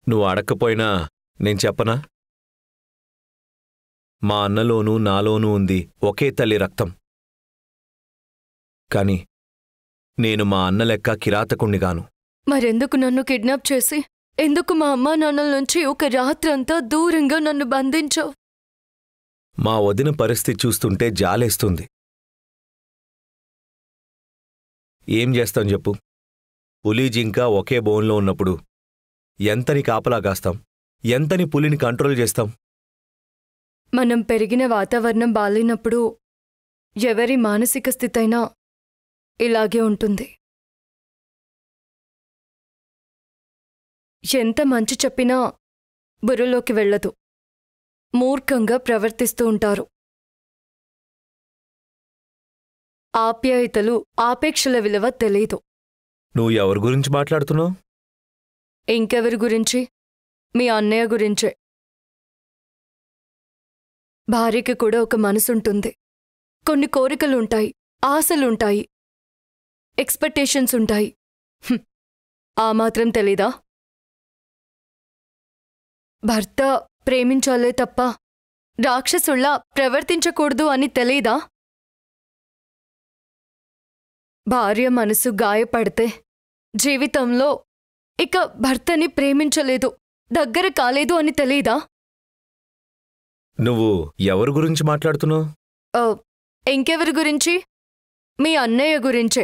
నువ్వు అడక్కపోయినా నేను చెప్పనా మా అన్నలోనూ నాలోనూ ఉంది ఒకే తల్లి రక్తం కాని నేను మా అన్న లెక్క కిరాతకుండిగాను మరెందుకు నన్ను కిడ్నాప్ చేసి ఎందుకు మా అమ్మా నాన్నల నుంచి ఒక రాత్రంతా దూరంగా నన్ను బంధించావు మా వదిన పరిస్థితి చూస్తుంటే జాలేస్తుంది ఏం చేస్తాం చెప్పు పులి జింక ఒకే బోన్లో ఉన్నప్పుడు ఎంతని కాపలా కాస్తాం ఎంతని పులిని కంట్రోల్ చేస్తాం మనం పెరిగిన వాతావరణం బాలేనప్పుడు ఎవరి మానసిక స్థితైనా ఇలాగే ఉంటుంది ఎంత మంచి చెప్పినా బుర్రలోకి వెళ్ళదు మూర్ఖంగా ప్రవర్తిస్తూ ఉంటారు ఆప్యాయతలు ఆపేక్షల విలువ తెలీదు నువ్వు ఎవరి గురించి మాట్లాడుతున్నావు ఇంకెవరి గురించి మీ అన్నయ్య గురించే భార్యకి కూడా ఒక మనసుంటుంది కొన్ని కోరికలుంటాయి ఆశలుంటాయి ఎక్స్పెక్టేషన్స్ ఉంటాయి హ్మ్. ఆ మాత్రం తెలీదా భర్త ప్రేమించాలే తప్ప రాక్షసుల్లా ప్రవర్తించకూడదు అని తెలీదా భార్య మనసు గాయపడితే జీవితంలో ఇక భర్తని ప్రేమించలేదు దగ్గర కాలేదు అని తెలీదా నువ్వు ఎవరి గురించి మాట్లాడుతున్నావు ఓ, ఇంకెవరి గురించి మీ అన్నయ్య గురించే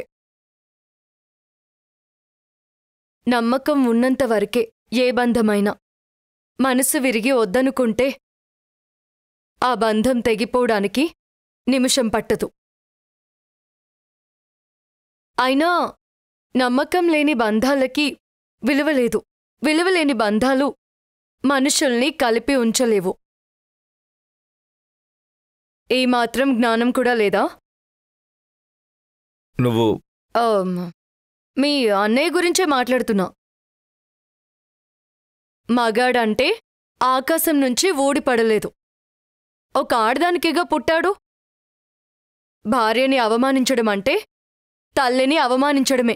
నమ్మకం ఉన్నంత వరకే ఏ బంధమైనా మనసు విరిగి వద్దనుకుంటే ఆ బంధం తెగిపోవడానికి నిమిషం పట్టదు అయినా నమ్మకం లేని బంధాలకి విలువలేదు విలువలేని బంధాలు మనుషుల్ని కలిపి ఉంచలేవు ఏమాత్రం జ్ఞానం కూడా లేదా నువ్వు ఆమ్, మీ అన్నయ్య గురించే మాట్లాడుతున్నా మగాడంటే ఆకాశం నుంచి ఊడిపడలేదు ఒక ఆడదానికిగా పుట్టాడు భార్యని అవమానించడం అంటే తల్లిని అవమానించడమే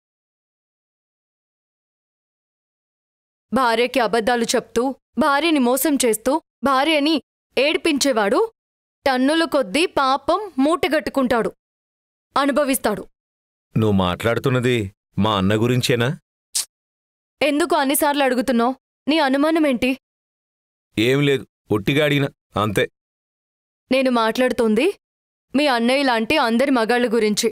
భార్యకి అబద్ధాలు చెప్తూ భార్యని మోసం చేస్తూ భార్యని ఏడిపించేవాడు టన్నుల కొద్దీ పాపం మూటగట్టుకుంటాడు అనుభవిస్తాడు నువ్వు మాట్లాడుతున్నది మా అన్న గురించేనా ఎందుకు అన్నిసార్లు అడుగుతున్నావు నీ అనుమానమేంటి ఏం లేదు ఒట్టిగా అడిగిన అంతే నేను మాట్లాడుతోంది మీ అన్నయ్య లాంటి అందరి మగాళ్ళ గురించి